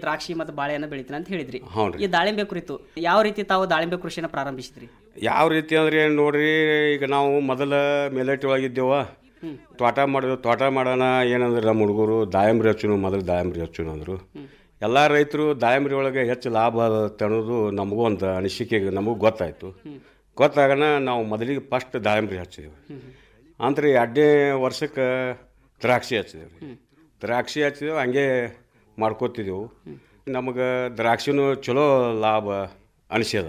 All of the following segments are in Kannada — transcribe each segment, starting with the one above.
ದ್ರಾಕ್ಷಿ ಮತ್ತು ಬಾಳೆಯನ್ನು ಬೆಳಿತೀನಿ ಅಂತ ಹೇಳಿದ್ರಿ ಹೌನ್ರಿ. ಈ ದಾಳಿಂಬೆ ಕುರಿತು ಯಾವ ರೀತಿ ತಾವು ದಾಳಿಂಬೆ ಕೃಷಿನ ಪ್ರಾರಂಭಿಸಿದ್ರಿ ಯಾವ ರೀತಿ ಅಂದ್ರೆ ನೋಡ್ರಿ ಈಗ ನಾವು ಮೊದಲ ಮೇಲಟ್ಟಿ ಒಳಗಿದ್ದೇವ ತೋಟ ಮಾಡಿದ್ವಿ ತೋಟ ಮಾಡೋಣ ಏನಂದ್ರೆ ನಮ್ಮ ಹುಡುಗರು ದಾಯಂಬ್ರಿ ಹಚ್ಚುನು ಮೊದಲು ದಾಯಂಬ್ರಿ ಹಚ್ಚುನು ಅಂದರು ಎಲ್ಲ ರೈತರು ದಾಯಂಬ್ರಿ ಒಳಗೆ ಹೆಚ್ಚು ಲಾಭ ಅದ ಅನ್ನೋದು ನಮಗೂ ಒಂದು ಅನಿಸಿಕೆ ನಮಗೂ ಗೊತ್ತಾಯಿತು ಗೊತ್ತಾಗಣ ನಾವು ಮೊದಲಿಗೆ ಫಸ್ಟ್ ದಾಯಂಬ್ರಿ ಹಚ್ಚಿದೆವು ಅಂದ್ರೆ ಎರಡನೇ ವರ್ಷಕ್ಕೆ ದ್ರಾಕ್ಷಿ ಹಚ್ಚಿದೆವು ದ್ರಾಕ್ಷಿ ಹಚ್ಚಿದೆವು ಹಂಗೆ ಮಾಡ್ಕೋತಿದ್ದೆವು ನಮಗೆ ದ್ರಾಕ್ಷಿನೂ ಚಲೋ ಲಾಭ ಅನಿಸ್ಯದ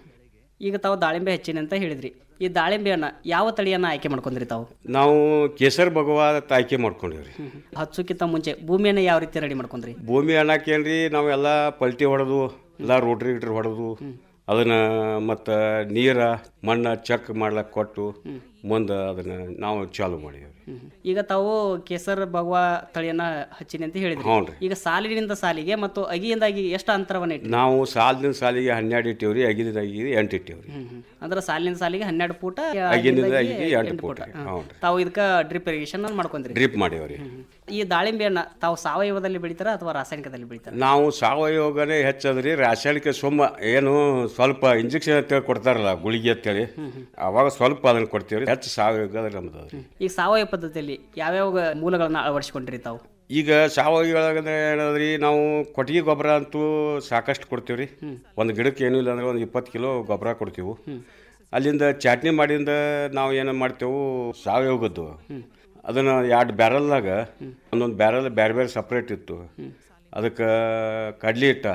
ಈಗ ತಾವು ದಾಳಿಂಬೆ ಹೆಚ್ಚಿನ ಅಂತ ಹೇಳಿದ್ರಿ ಈ ದಾಳಿಂಬೆಯನ್ನ ಯಾವ ತಳಿಯನ್ನ ಆಯ್ಕೆ ಮಾಡ್ಕೊಂಡ್ರಿ ತಾವು ನಾವು ಕೇಸರ್ ಭಗವಾ ಆಯ್ಕೆ ಮಾಡ್ಕೊಂಡಿವ್ರಿ ಹಚ್ಚೋಕ್ಕಿಂತ ಮುಂಚೆ ಭೂಮಿಯನ್ನ ಯಾವ ರೀತಿ ರೆಡಿ ಮಾಡ್ಕೊಂಡ್ರಿ ಭೂಮಿ ಅನ್ನಕ್ಕೇನ್ರಿ ನಾವೆಲ್ಲ ಪಲ್ಟಿ ಹೊಡೆದು ಎಲ್ಲ ರೋಟ್ರಿ ಗಿಟ್ರಿ ಹೊಡೆದು ಅದನ್ನ ಮತ್ತು ನೀರ ಮಣ್ಣು ಚೆಕ್ ಮಾಡ್ಲಕ್ಕೆ ಕೊಟ್ಟು ಮುಂದೆ ಅದನ್ನ ನಾವು ಚಾಲು ಮಾಡಿದೇವ್ರಿ ಈಗ ತಾವು ಕೇಸರ್ ಭಗವಾ ತಳಿಯನ್ನ ಹಚ್ಚಿನಿ ಅಂತ ಹೇಳಿದ್ರಿ ಹ್ಞೂ ರೀ. ಈಗ ಸಾಲಿನಿಂದ ಸಾಲಿಗೆ ಮತ್ತು ಅಗಿಯಿಂದ ಅಗಿ ಎಷ್ಟು ಅಂತರವನ್ನ ಇಟ್ರಿ ನಾವು ಸಾಲಿನ ಸಾಲಿಗೆ ಹನ್ನೆರಡು ಇಟ್ಟೇವ್ರಿ ಅಗಿಲಿನ ಅಗಿಗೆ ಎಂಟು ಇಟ್ಟೇವ್ರಿ ಅಂದ್ರೆ ಸಾಲಿನಿಂದ ಸಾಲಿಗೆ ಹನ್ನೆರಡು ಫೂಟ ಅಗಿನಿಂದ ಅಗಿಂದ ಅಗಿಗೆ ಅಗಿಗೆ ಎಂಟು ಎಂಟು ಫೂಟ್ ಫೂಟ. ರೀ. ಹಾ. ಹ್ಞೂ ರೀ. ತಾವು ಇದಕ್ಕೆ ಡ್ರಿಪ್ ಇರಿಗೇಷನ್ ಮಾಡ್ಕೊಂಡ್ರಿ ಡ್ರಿಪ್ ಮಾಡೇವ್ರಿ ಈ ದಾಳಿಂಬೆಯನ್ನ ತಾವು ಸಾವಯವದಲ್ಲಿ ಬೆಳಿತಾರ ಅಥವಾ ರಾಸಾಯನಿಕದಲ್ಲಿ ಬೆಳಿತಾರ ನಾವು ಸಾವಯವಗನೇ ಹೆಚ್ಚದ್ರಿ ರಾಸಾಯನಿಕ ಸೊಮ್ಮ ಏನು ಸ್ವಲ್ಪ ಇಂಜೆಕ್ಷನ್ ಅಂತೇಳಿ ಕೊಡ್ತಾರಲ್ಲ ಗುಳಿಗೆ ಅಂತೇಳಿ ಅವಾಗ ಸ್ವಲ್ಪ ಅದನ್ನ ಕೊಡ್ತೀವ್ರಿ ಹೆಚ್ಚು ಸಾವಯವ ನಮ್ದು ಅದ್ರಿ ಈಗ ಸಾವಯವ ಪದ್ಧತಿಯಲ್ಲಿ ಯಾವ್ಯಾವ ಮೂಲಗಳನ್ನ ಅಳವಡಿಸ್ಕೊಂಡ್ರಿ ತಾವು ಈಗ ಸಾವಯವಗಂದ್ರೆ ಏನದ್ರಿ ನಾವು ಕೊಟ್ಟಿಗೆ ಗೊಬ್ಬರ ಅಂತೂ ಸಾಕಷ್ಟು ಕೊಡ್ತೀವಿ ರೀ ಒಂದು ಗಿಡಕ್ಕೆ ಏನೂ ಇಲ್ಲ ಅಂದ್ರೆ ಒಂದು ಇಪ್ಪತ್ತು ಕಿಲೋ ಗೊಬ್ಬರ ಕೊಡ್ತೀವಿ ಅಲ್ಲಿಂದ ಚಟ್ನಿ ಮಾಡಿಂದ ನಾವು ಏನು ಮಾಡ್ತೇವೆ ಸಾವಯವಗದ್ದು ಅದನ್ನು ಎರಡು ಬ್ಯಾರಲ್ದಾಗ ಒಂದೊಂದು ಬ್ಯಾರಲ್ ಬೇರೆ ಬೇರೆ ಸಪ್ರೇಟ್ ಇತ್ತು ಅದಕ್ಕೆ ಕಡ್ಲಿ ಹಿಟ್ಟ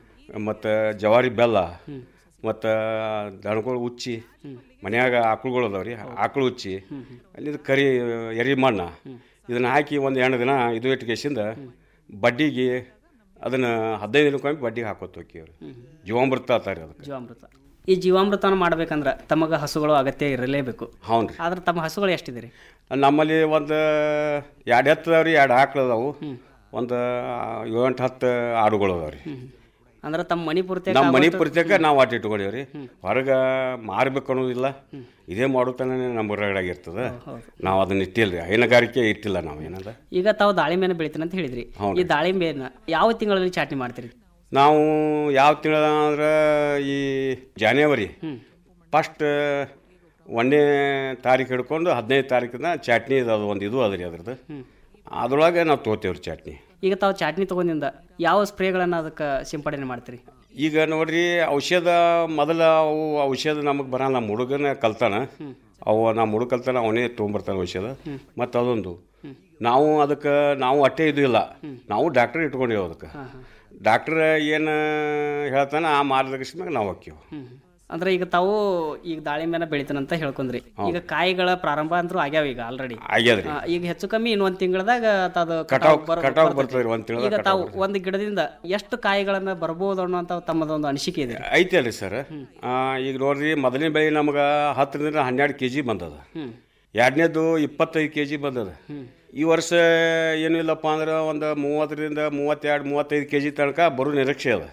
ಮತ್ತು ಜವಾರಿ ಬೆಲ್ಲ ಮತ್ತು ದನಗಳು ಉಚ್ಚಿ ಮನ್ಯಾಗ ಆಕಳುಗಳು ಅದಾವ ರೀ ಆಕಳು ಉಚ್ಚಿ ಅಲ್ಲಿಂದ ಕರಿ ಎರಿ ಮಣ್ಣ ಇದನ್ನು ಹಾಕಿ ಒಂದು ಎಂಟು ದಿನ ಇದು ಇಟ್ಕೇಸಿಂದ ಬಡ್ಡಿಗೆ ಅದನ್ನು ಹದಿನೈದು ದಿನಕ್ಕೊಮ್ಮೆ ಬಡ್ಡಿಗೆ ಹಾಕೋತ ಹೋಗ್ತೀವ್ರಿ ಜೀವಾಮೃತ ಅಂತಾರೆ ಅದಕ್ಕೆ ಜೀವಾಮೃತ ಈ ಜೀವಾಮೃತನ ಮಾಡ್ಬೇಕಂದ್ರ ತಮಗ ಹಸುಗಳು ಅಗತ್ಯ ಇರಲೇಬೇಕು ಹ್ಞೂ ರೀ ಆದ್ರೆ ತಮ್ಮ ಹಸುಗಳು ಎಷ್ಟಿದೆ ನಮ್ಮಲ್ಲಿ ಒಂದು ಎರಡು ಎತ್ತು ಅದಾವ ರೀ ಎರಡು ಆಕಳು ಅದಾವು ಒಂದು ಏಳು ಎಂಟು ಹತ್ತು ಆಡುಗಳು ಅದಾವ ರೀ ಅಂದ್ರೆ ತಮ್ಮ ಮನಿ ಪೂರ್ತಿ ನಮ್ಮ ಮನೆ ಪುರ್ತಕ ನಾವು ಅಟ್ಟು ಇಟ್ಕೊಂಡೇವ್ರಿ ಹೊರಗೆ ಮಾರ್ಬೇಕು ಅನ್ನೋದಿಲ್ಲ ಇದೇ ಮಾಡೋತನ ನಮ್ಮ ಹೊರಗಡೆಯಾಗಿರ್ತದೆ ನಾವು ಅದನ್ನ ಇಟ್ಟಿಲ್ಲ ರೀ ಹೈನುಗಾರಿಕೆ ಇಟ್ಟಿಲ್ಲ ನಾವು ಏನದ ಈಗ ತಾವು ದಾಳಿಂಬೆನ ಬೆಳಿತೀನಿ ಅಂತ ಹೇಳಿದ್ರಿ ಈ ದಾಳಿಂಬೆಯನ್ನ ಯಾವ ತಿಂಗಳಲ್ಲಿ ಚಾಟ್ನಿ ಮಾಡ್ತೀರಿ ನಾವು ಯಾವ ತಿಂಗಳ ಅಂದ್ರೆ ಈ ಜಾನ್ಯವರಿ ಫಸ್ಟ್ ಒಂದನೇ ತಾರೀಕು ಹಿಡ್ಕೊಂಡು ಹದಿನೈದು ತಾರೀಕಿನ ಚಟ್ನಿ ಅದು ಒಂದು ಇದು ಅದ ರೀ ಅದ್ರದ್ದು ಅದ್ರೊಳಗೆ ನಾವು ತೊಗೋತೇವ್ರಿ ಚಟ್ನಿ ಈಗ ತಾವು ಚಾಟ್ನಿ ತಗೊಂಡಿಂದ ಯಾವ ಸ್ಪ್ರೇಗಳನ್ನ ಅದಕ್ಕೆ ಸಿಂಪಡಣೆ ಮಾಡ್ತೀರಿ ಈಗ ನೋಡ್ರಿ ಔಷಧ ಮೊದಲ ಅವು ಔಷಧ ನಮಗೆ ಬರಲ್ಲ ನಮ್ಮ ಹುಡುಗನ ಕಲ್ತಾನ ಅವು ನಮ್ಮ ಹುಡುಗ ಕಲ್ತಾನ ಅವನೇ ತೊಗೊಂಬರ್ತಾನೆ ಔಷಧ ಮತ್ತು ಅದೊಂದು ನಾವು ಅದಕ್ಕೆ ನಾವು ಅಟ್ಟೆ ಇದು ಇಲ್ಲ ನಾವು ಡಾಕ್ಟ್ರ್ ಇಟ್ಕೊಂಡೇವು ಅದಕ್ಕೆ ಡಾಕ್ಟ್ರ್ ಏನು ಹೇಳ್ತಾನೆ ಆ ಮಾರ್ಗದರ್ಶನ ಮ್ಯಾಗ ನಾವು ಹಾಕಿವು ಅಂದ್ರೆ ಈಗ ತಾವು ಈಗ ದಾಳಿಂಬೆನ ಬೆಳಿತಾನಂತ ಹೇಳ್ಕೊಂಡ್ರಿ ಈಗ ಕಾಯಿಗಳ ಪ್ರಾರಂಭ ಅಂತೂ ಆಗ್ಯಾವ ಈಗ ಆಲ್ರೆಡಿ ಆಗ್ಯದ್ರಿ ಈಗ ಹೆಚ್ಚು ಕಮ್ಮಿ ಇನ್ನೊಂದ್ ತಿಂಗಳದಾಗ ಅದು ಕಟಾವ್ ಕಟಾವ್ ಬರ್ತದೆ ರೀ ಒಂದು ತಿಂಗಳ ಈಗ ತಾವು ಒಂದು ಗಿಡದಿಂದ ಎಷ್ಟು ಕಾಯಿಗಳನ್ನ ಬರ್ಬೋದು ಅನ್ನೋಂತ ತಮ್ಮದೊಂದು ಅನಿಸಿಕೆ ಇದೆ ಐತಲ್ರಿ ಸರ್ ಈಗ ನೋಡ್ರಿ ಮೊದಲನೇ ಬೆಳೆ ನಮ್ಗೆ ಹತ್ತರಿಂದ ಹನ್ನೆರಡು ಕೆ ಜಿ ಬಂದದ ಎರಡನೇದು ಇಪ್ಪತ್ತೈದು ಕೆ ಜಿ ಬಂದದ ಈ ವರ್ಷ ಏನು ಇಲ್ಲಪ್ಪ ಅಂದ್ರೆ ಒಂದು ಮೂವತ್ತರಿಂದ ಮೂವತ್ತೆರಡು ಮೂವತ್ತೈದು ಕೆ ಜಿ ತನಕ ಬರೋ ನಿರೀಕ್ಷೆ ಅದ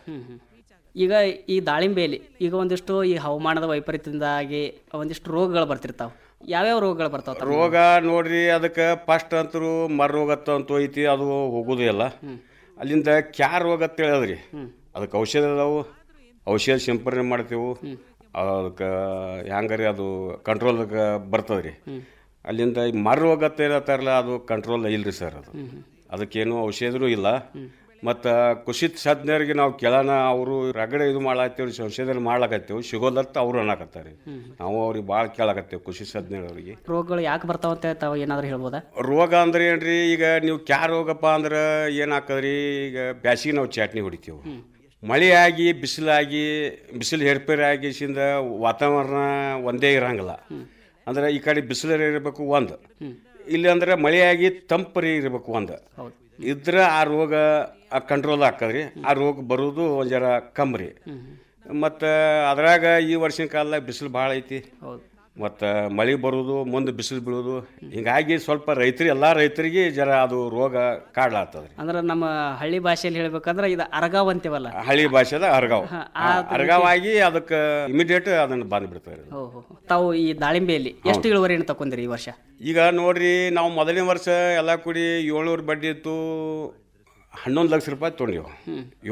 ಈಗ ಈ ದಾಳಿಂಬೆಯಲ್ಲಿ ಈಗ ಒಂದಿಷ್ಟು ಈ ಹವಾಮಾನದ ವೈಪರೀತ್ಯದಿಂದಾಗಿ ಒಂದಿಷ್ಟು ರೋಗಗಳು ಬರ್ತಿರ್ತಾವ ಯಾವ್ಯಾವ ರೋಗಗಳು ಬರ್ತಾವ ತಮ್ಮ? ರೋಗ ನೋಡ್ರಿ ಅದಕ್ಕೆ ಫಸ್ಟ್ ಅಂತರೂ ಮರ ರೋಗ ಅಂತೂ ಐತಿ ಅದು ಹೋಗೋದೇ ಇಲ್ಲ ಅಲ್ಲಿಂದ ಕ್ಯಾರ್ ರೋಗ ಅಂತ ಹೇಳದ್ರಿ ಅದಕ್ಕೆ ಔಷಧ ಅದಾವು ಔಷಧ ಸಿಂಪರಣೆ ಮಾಡ್ತೇವೆ ಅದಕ್ಕೆ ಹೆಂಗಾರಿ ಅದು ಕಂಟ್ರೋಲ್ದಾಗ ಬರ್ತದ್ರಿ ಅಲ್ಲಿಂದ ಈ ಮರ ರೋಗ ಅಂತ ಹೇಳ್ತಾರಲ್ಲ ಅದು ಕಂಟ್ರೋಲ್ ಇಲ್ರಿ ಸರ್ ಅದು ಅದಕ್ಕೇನು ಔಷಧನೂ ಇಲ್ಲ ಮತ್ತು ಕೃಷಿ ತಜ್ಞರಿಗೆ ನಾವು ಕೇಳೋಣ ಅವರು ರಗಡೆ ಇದು ಮಾಡಾಕ್ತೇವೆ ಸಂಶೋಧನೆ ಮಾಡ್ಲಾಕತ್ತೇವೆ ಸಿಗೋದತ್ತ ಅವ್ರು ಅನ್ನಕತ್ತಾರೆ ನಾವು ಅವ್ರಿಗೆ ಭಾಳ ಕೇಳಾಕತ್ತೇವೆ ಕೃಷಿ ತಜ್ಞರವ್ರಿಗೆ ರೋಗಗಳು ಯಾಕೆ ಬರ್ತಾವ ಅಂತ ತಾವು ಏನಾದ್ರು ಹೇಳ್ಬೋದಾ ರೋಗ ಅಂದ್ರೆ ಏನ್ರಿ ಈಗ ನೀವು ಕ್ಯಾ ರೋಗಪ್ಪ ಅಂದ್ರೆ ಏನಾಕದ್ರಿ ಈಗ ಬ್ಯಾಸಿಗೆ ನಾವು ಚಟ್ನಿ ಹೊಡಿತೀವಿ ಮಳೆ ಆಗಿ ಬಿಸಿಲಾಗಿ ಬಿಸಿಲು ಹೇರ್ಪೇರಾಗಿಸಿಂದ ವಾತಾವರಣ ಒಂದೇ ಇರಂಗಿಲ್ಲ ಅಂದ್ರೆ ಈ ಕಡೆ ಬಿಸಿಲು ಇರಬೇಕು ಒಂದು ಇಲ್ಲಿ ಅಂದ್ರೆ ಮಳೆಯಾಗಿ ತಂಪರಿ ಇರಬೇಕು ಒಂದು ಇದ್ರೆ ಆ ರೋಗ ಕಂಟ್ರೋಲ್ ಆಕ್ಕದ್ರಿ ಆ ರೋಗ ಬರೋದು ಒಂದು ಜರ ಕಮ್ಮಿ ರೀ ಮತ್ತು ಅದ್ರಾಗ ಈ ವರ್ಷಿನ ಕಾಲದಾಗ ಬಿಸಿಲು ಭಾಳ ಐತಿ ಮತ್ತು ಮಳೆ ಬರೋದು ಮುಂದೆ ಬಿಸಿಲು ಬೀಳೋದು ಹಿಂಗಾಗಿ ಸ್ವಲ್ಪ ರೈತರು ಎಲ್ಲ ರೈತರಿಗೆ ಜರ ಅದು ರೋಗ ಕಾಡ್ಲಾಗ್ತದ್ರಿ ಅಂದ್ರೆ ನಮ್ಮ ಹಳ್ಳಿ ಭಾಷೆಯಲ್ಲಿ ಹೇಳ್ಬೇಕಂದ್ರೆ ಇದು ಅರಗಾವ್ ಅಂತೀವಲ್ಲ ಹಳ್ಳಿ ಭಾಷೆದ ಅರ್ಗಾವ್ ಹಾ, ಆ, ಅರ್ಗಾವಾಗಿ ಅದಕ್ಕೆ ಇಮಿಡಿಯೇಟ್ ಅದನ್ನು ಬಂದ್ಬಿಡ್ತಾರೆ ಓ ಹೋ ಹೋ. ತಾವು ಈ ದಾಳಿಂಬೆಯಲ್ಲಿ ಎಷ್ಟು ಇಳುವರಿಯನ್ನು ತಗೊಂಡಿರಿ ಈ ವರ್ಷ ಈಗ ನೋಡ್ರಿ ನಾವು ಮೊದಲನೇ ವರ್ಷ ಎಲ್ಲ ಕೂಡಿ ಏಳ್ನೂರು ಬಡ್ಡಿ ಇತ್ತು ಹನ್ನೊಂದು ಲಕ್ಷ ರೂಪಾಯಿ ತೊಗೊಂಡಿವು